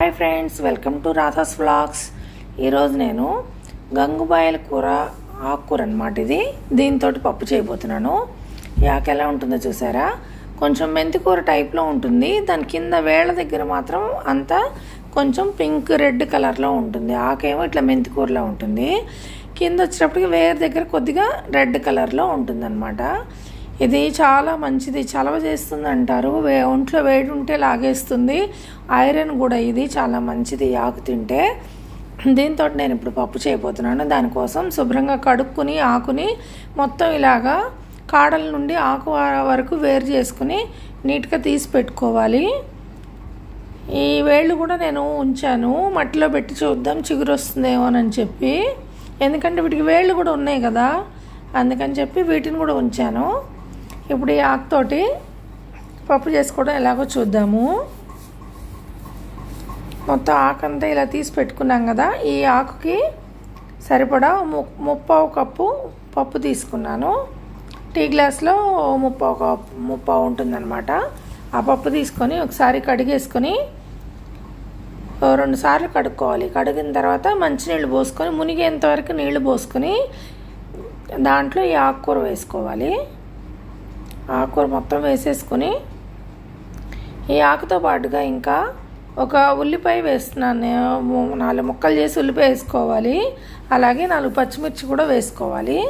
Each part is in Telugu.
hi friends welcome to Radha's vlogs ఈరోజు నేను గంగుబాయల కూర ఆకుకూర అనమాట ఇది దీంతో పప్పు చేయబోతున్నాను ఈ ఆకు ఎలా ఉంటుందో చూసారా కొంచెం మెంతి కూర టైప్లో ఉంటుంది దాని కింద వేళ్ళ దగ్గర మాత్రం అంతా కొంచెం పింక్ రెడ్ కలర్లో ఉంటుంది ఆకేమో ఇట్లా మెంతి కూరలో ఉంటుంది కింద వచ్చేటప్పటికి వేరు దగ్గర కొద్దిగా రెడ్ కలర్లో ఉంటుందన్నమాట ఇది చాలా మంచిది చలవ చేస్తుంది అంటారు వే ఒంట్లో వేడి ఉంటే లాగేస్తుంది ఐరన్ కూడా ఇది చాలా మంచిది ఈ ఆకు తింటే దీంతో నేను ఇప్పుడు పప్పు చేయబోతున్నాను దానికోసం శుభ్రంగా కడుక్కుని ఆకుని మొత్తం ఇలాగా కాడల నుండి ఆకు వరకు వేరు చేసుకుని నీట్గా తీసి పెట్టుకోవాలి ఈ వేళ్ళు కూడా నేను ఉంచాను మట్టిలో పెట్టి చూద్దాం చిగురు వస్తుందేమోనని చెప్పి ఎందుకంటే వీటికి వేళ్ళు కూడా ఉన్నాయి కదా అందుకని చెప్పి వీటిని కూడా ఉంచాను ఇప్పుడు ఈ ఆకుతోటి పప్పు చేసుకోవడం ఎలాగో చూద్దాము మొత్తం ఆకంతా ఇలా తీసి పెట్టుకున్నాం కదా ఈ ఆకుకి సరిపడా ము ముప్పావు కప్పు పప్పు తీసుకున్నాను టీ గ్లాస్లో ముప్పావు కప్పు ముప్పావు ఉంటుందన్నమాట ఆ పప్పు తీసుకొని ఒకసారి కడిగేసుకొని రెండు సార్లు కడుక్కోవాలి కడిగిన తర్వాత మంచినీళ్ళు పోసుకొని మునిగేంత వరకు నీళ్లు పోసుకొని దాంట్లో ఈ ఆకుకూర వేసుకోవాలి ఆకుకూర మొత్తం వేసేసుకొని ఈ ఆకుతో పాటుగా ఇంకా ఒక ఉల్లిపాయ వేస్తున్నాను నాలుగు ముక్కలు చేసి ఉల్లిపాయ వేసుకోవాలి అలాగే నాలుగు పచ్చిమిర్చి కూడా వేసుకోవాలి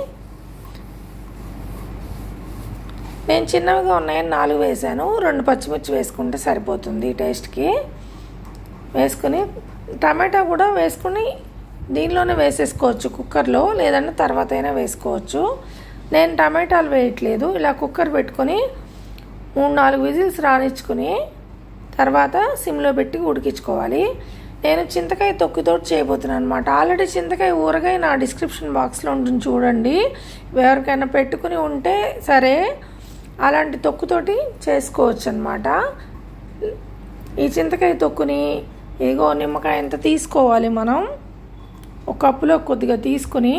నేను చిన్నవిగా ఉన్నాయని నాలుగు వేసాను రెండు పచ్చిమిర్చి వేసుకుంటే సరిపోతుంది టేస్ట్కి వేసుకుని టమాటా కూడా వేసుకుని దీనిలోనే వేసేసుకోవచ్చు కుక్కర్లో లేదంటే తర్వాత అయినా వేసుకోవచ్చు నేను టమాటాలు వేయట్లేదు ఇలా కుక్కర్ పెట్టుకొని మూడు నాలుగు విజిల్స్ రానిచ్చుకుని తర్వాత సిమ్లో పెట్టి ఉడికించుకోవాలి నేను చింతకాయ తొక్కుతోటి చేయబోతున్నాను అనమాట ఆల్రెడీ చింతకాయ ఊరగాయ నా డిస్క్రిప్షన్ బాక్స్లో ఉంటుంది చూడండి ఎవరికైనా పెట్టుకుని ఉంటే సరే అలాంటి తొక్కుతోటి చేసుకోవచ్చు అనమాట ఈ చింతకాయ తొక్కుని ఇదిగో నిమ్మకాయ ఎంత తీసుకోవాలి మనం ఒక కప్పులో కొద్దిగా తీసుకుని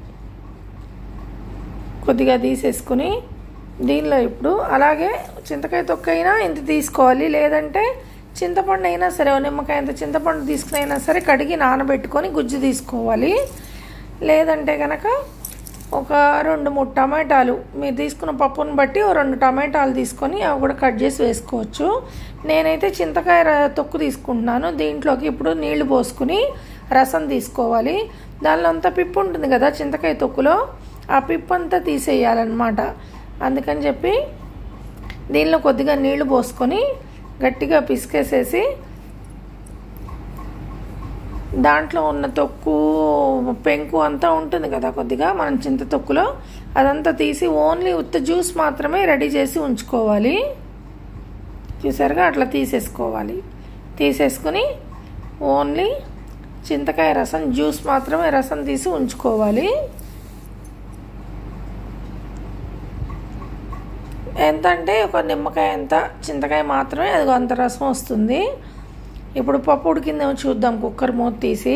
కొద్దిగా తీసేసుకుని దీనిలో ఇప్పుడు అలాగే చింతకాయ తొక్క అయినా ఇంత తీసుకోవాలి లేదంటే చింతపండు అయినా సరే నిమ్మకాయ ఇంత చింతపండు తీసుకుని అయినా సరే కడిగి నానబెట్టుకొని గుజ్జు తీసుకోవాలి లేదంటే కనుక ఒక రెండు మూడు టమాటాలు మీరు తీసుకున్న పప్పును బట్టి ఓ రెండు టమాటాలు తీసుకొని అవి కూడా కట్ చేసి వేసుకోవచ్చు నేనైతే చింతకాయ తొక్కు తీసుకుంటున్నాను దీంట్లోకి ఇప్పుడు నీళ్లు పోసుకుని రసం తీసుకోవాలి దానిలో అంతా పిప్పు ఉంటుంది కదా చింతకాయ తొక్కులో ఆ పిప్పు అంతా తీసేయాలన్నమాట అందుకని చెప్పి దీనిలో కొద్దిగా నీళ్లు పోసుకొని గట్టిగా పిసికేసేసి దాంట్లో ఉన్న తొక్కు పెంకు అంతా ఉంటుంది కదా కొద్దిగా మనం చింత తొక్కులో అదంతా తీసి ఓన్లీ ఉత్త జ్యూస్ మాత్రమే రెడీ చేసి ఉంచుకోవాలి చూసారుగా అట్లా తీసేసుకోవాలి తీసేసుకుని ఓన్లీ చింతకాయ రసం జ్యూస్ మాత్రమే రసం తీసి ఉంచుకోవాలి ఎంత అంటే ఒక నిమ్మకాయ ఎంత చింతకాయ మాత్రమే అది అంత రసం వస్తుంది ఇప్పుడు పప్పు ఉడికిందేమో చూద్దాం కుక్కర్ మూత తీసి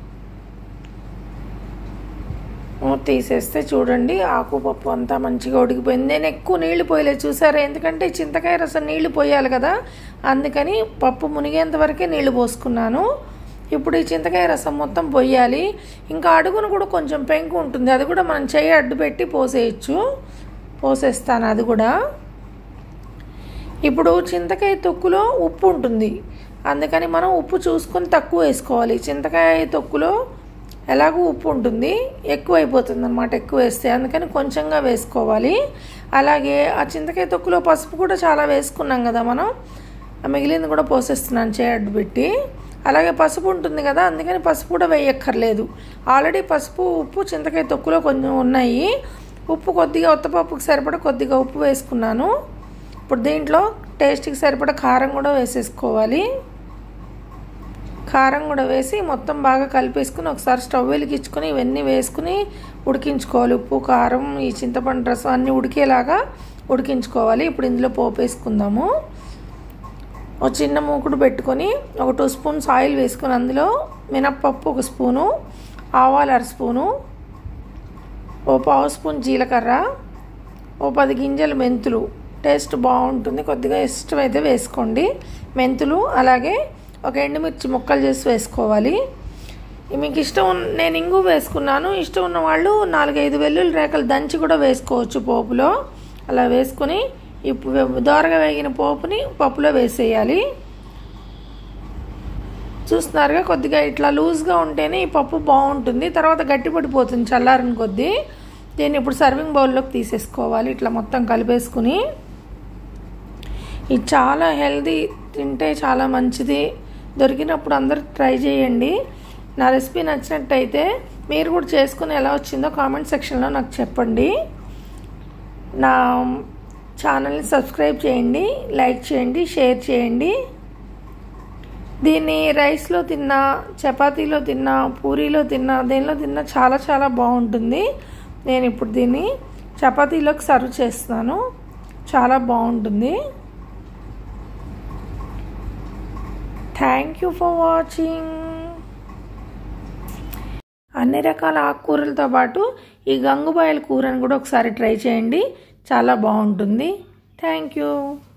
మూత తీసేస్తే చూడండి ఆకు పప్పు అంతా మంచిగా ఉడికిపోయింది నేను ఎక్కువ నీళ్లు పోయలేదు చూసారా ఎందుకంటే చింతకాయ రసం నీళ్లు పోయాలి కదా అందుకని పప్పు మునిగేంత వరకే నీళ్లు పోసుకున్నాను ఇప్పుడు ఈ చింతకాయ రసం మొత్తం పొయ్యాలి ఇంకా అడుగును కూడా కొంచెం పెంకు ఉంటుంది అది కూడా మనం చేయి అడ్డు పెట్టి పోసేయచ్చు పోసేస్తాను అది కూడా ఇప్పుడు చింతకాయ తొక్కులో ఉప్పు ఉంటుంది అందుకని మనం ఉప్పు చూసుకొని తక్కువ వేసుకోవాలి చింతకాయ తొక్కులో ఎలాగో ఉప్పు ఉంటుంది ఎక్కువ అయిపోతుంది అనమాట ఎక్కువ వేస్తే అందుకని కొంచెంగా వేసుకోవాలి అలాగే ఆ చింతకాయ తొక్కులో పసుపు కూడా చాలా వేసుకున్నాం కదా మనం మిగిలింది కూడా పోసేస్తున్నాను చేయడ్డు పెట్టి అలాగే పసుపు ఉంటుంది కదా అందుకని పసుపు కూడా వేయక్కర్లేదు ఆల్రెడీ పసుపు ఉప్పు చింతకాయ తొక్కులో కొంచెం ఉన్నాయి ఉప్పు కొద్దిగా ఉత్తపప్పుకి సరిపడా కొద్దిగా ఉప్పు వేసుకున్నాను ఇప్పుడు దీంట్లో టేస్ట్కి సరిపడా కారం కూడా వేసేసుకోవాలి కారం కూడా వేసి మొత్తం బాగా కలిపేసుకుని ఒకసారి స్టవ్ వెలిగించుకొని ఇవన్నీ వేసుకుని ఉడికించుకోవాలి ఉప్పు కారం ఈ చింతపండు రసం అన్నీ ఉడికేలాగా ఉడికించుకోవాలి ఇప్పుడు ఇందులో పోపు వేసుకుందాము ఒక చిన్న మూకుడు పెట్టుకొని ఒక టూ స్పూన్స్ ఆయిల్ వేసుకొని అందులో మినప్పప్పు ఒక స్పూను ఆవాలు అర స్పూను ఓ పావు స్పూన్ జీలకర్ర ఓ పది గింజలు మెంతులు టేస్ట్ బాగుంటుంది కొద్దిగా ఇష్టమైతే వేసుకోండి మెంతులు అలాగే ఒక ఎండుమిర్చి ముక్కలు చేసి వేసుకోవాలి మీకు ఇష్టం ఉన్న నేను ఇంగు వేసుకున్నాను ఇష్టం ఉన్న వాళ్ళు నాలుగైదు వెల్లుల్లి రేఖలు దంచి కూడా వేసుకోవచ్చు పోపులో అలా వేసుకుని ఇప్పుడు దోరగా వేగిన పోపుని పప్పులో వేసేయాలి చూస్తున్నారుగా కొద్దిగా ఇట్లా లూజ్గా ఉంటేనే ఈ పప్పు బాగుంటుంది తర్వాత గట్టిపడిపోతుంది చల్లారిన కొద్దీ దీన్ని ఇప్పుడు సర్వింగ్ బౌల్లోకి తీసేసుకోవాలి ఇట్లా మొత్తం కలిపేసుకుని ఇది చాలా హెల్దీ తింటే చాలా మంచిది దొరికినప్పుడు అందరూ ట్రై చేయండి నా రెసిపీ నచ్చినట్టయితే మీరు కూడా చేసుకుని ఎలా వచ్చిందో కామెంట్ సెక్షన్లో నాకు చెప్పండి నా ఛానల్ని సబ్స్క్రైబ్ చేయండి లైక్ చేయండి షేర్ చేయండి దీన్ని రైస్లో తిన్నా చపాతీలో తిన్నా పూరీలో తిన్నా దేనిలో తిన్నా చాలా చాలా బాగుంటుంది నేను ఇప్పుడు దీన్ని చపాతీలోకి సర్వ్ చేస్తున్నాను చాలా బాగుంటుంది థ్యాంక్ యూ ఫర్ వాచింగ్ అన్ని రకాల ఆకుకూరలతో పాటు ఈ గంగుబాయల కూరని కూడా ఒకసారి ట్రై చేయండి చాలా బాగుంటుంది థ్యాంక్ యూ